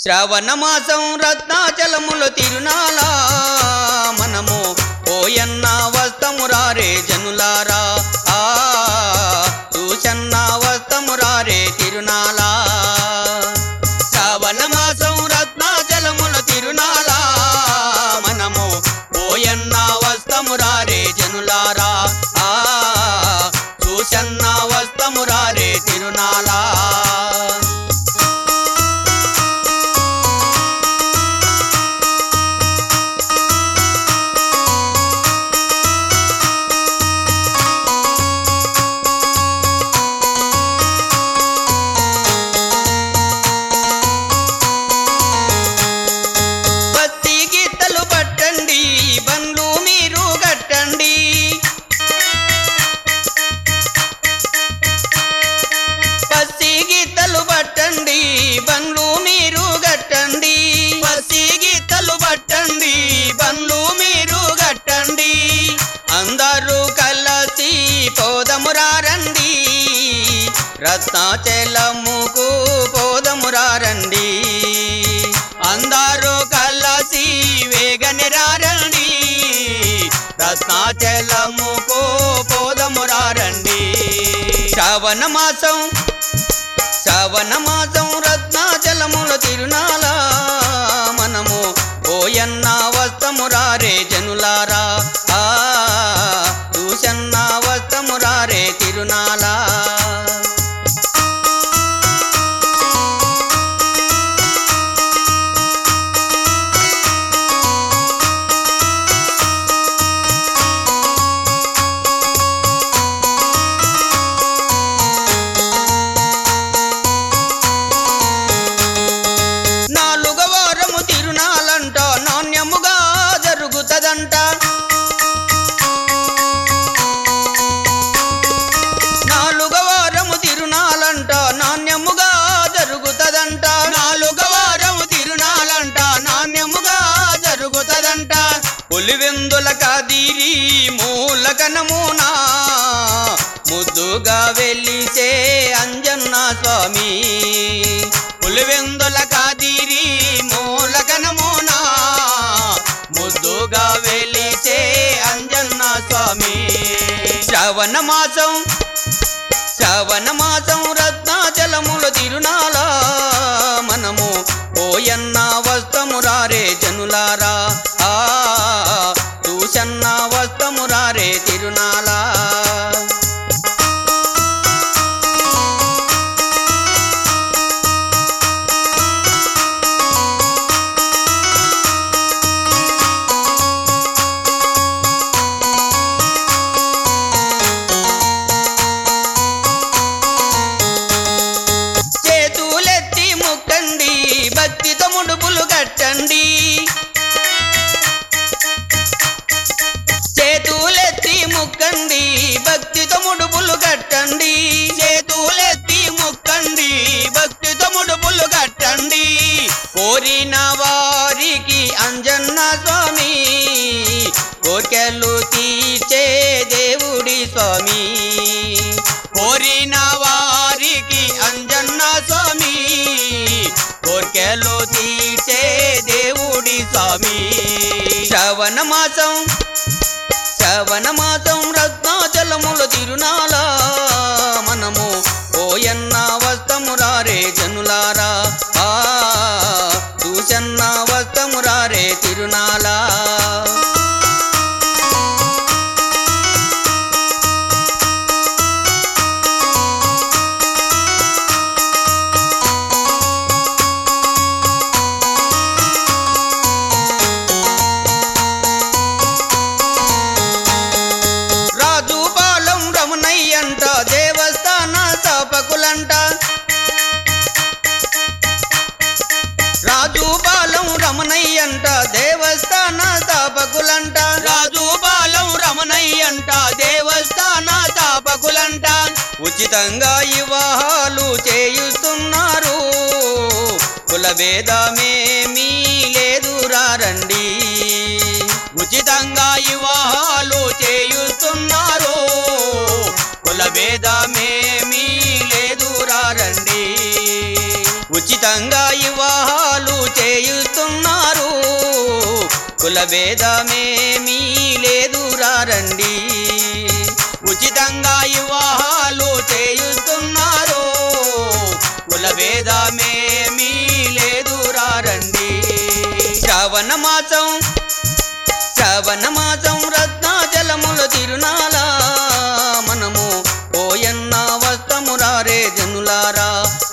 శ్రావణ మాసం రత్నాచలముల తిరునాళ మనము ఓయన్న వస్తమురారే జనులారా ఆ చూచన్న వస్తమురారే తిరునాళ శ్రావణ మాసం రత్నాచలముల తిరునాళ మనము ఓయన్న వస్తమురారే జనులారా ఆ చూచన్న వస్తమురారే తిరునాళ బత్తి గీతలు పట్టండి బండ్లు మీరు కట్టండి పసి గీతలు పట్టండి బండ్లు మీరు కట్టండి పసి గీతలు పట్టండి బండ్లు మీరు కట్టండి అందరూ కలసి పోదమురారండి రత్నాచలముకు పోదమురారండి అందరూ కలసి వేగని రారండి రత్నాచలముకు పోదమురారండి శ్రావణ మాసం శ్రావణ మాసం రత్నాచలముల తిరునాళ మనము ఓయన్న వస్తమురారే జనులారా ఆ చూసన్న వస్తమురారే తిరునాళ నాలుగవ వారము తిరునాలంట నాణ్యముగా జరుగుతదంట నాలుగవ వారము తిరునాలంట నాణ్యముగా జరుగుతదంట నాలుగవ వారము తిరునాలంట నాణ్యముగా జరుగుతదంట పులివెందుల కాదిరి మూలకనమునా ముద్దుగా వెలిసే అంజన్న స్వామి పులివెందుల కాదిరి మూలకనమునా ముద్దుగా వెలిసే అంజన్న స్వామి శ్రవణ మాసం శ్రవణ మాసం రత్నాచలముల తిరునాళ మనము ఓయన్న వస్తమురారే జనులారా ఆ చూసన్న వస్తమురారే తిరునాళ చేతులెత్తి ముక్కండి భక్తితో ముడుపులు కట్టండి చేతులెత్తి ముక్కండి భక్తితో ముడుపులు కట్టండి చేతులెత్తి ముక్కండి భక్తితో ముడుపులు కట్టండి కోరిన వారికి అంజన్న స్వామి కోర్కెలు తీర్చే దేవుడి స్వామి కోరిన వారికి అంజన్న స్వామి కోర్కెలు తీర్చే దేవుడి స్వామి శ్రవణ మాసం శ్రవణ మాసం రత్నాచలముల తిరునాళ మనము ఓయన్న వస్తమురారే జనులారా ఆ చూసన్న వస్తమురారే తిరునాళ రాజు పాలెం రమణయ్యంట దేవస్థాన స్థాపకులంట రాజు పాలెం రమణయ్యంట దేవస్థాన స్థాపకులంట రాజు పాలెం రమణయ్యంట దేవస్థాన స్థాపకులంట ఉచితంగా వివాహాలు చేయుస్తున్నారు కుల భేదమేమీ లేదురా రండి ఉచితంగా వివాహాలు చేయుస్తున్నారు కుల భేదమేమీ లేదురా రండి ఉచితంగా వివాహాలు కులభేదమేమీ లేదు రండి ఉచితంగా వివాహాలు చేయుస్తున్నారు కులభేదమేమీ లేదు రండి శ్రావణ మాసం శ్రావణ మాసం రత్నాచలముల తిరునాల మనము ఓయన్న వస్తము రారే జనులారా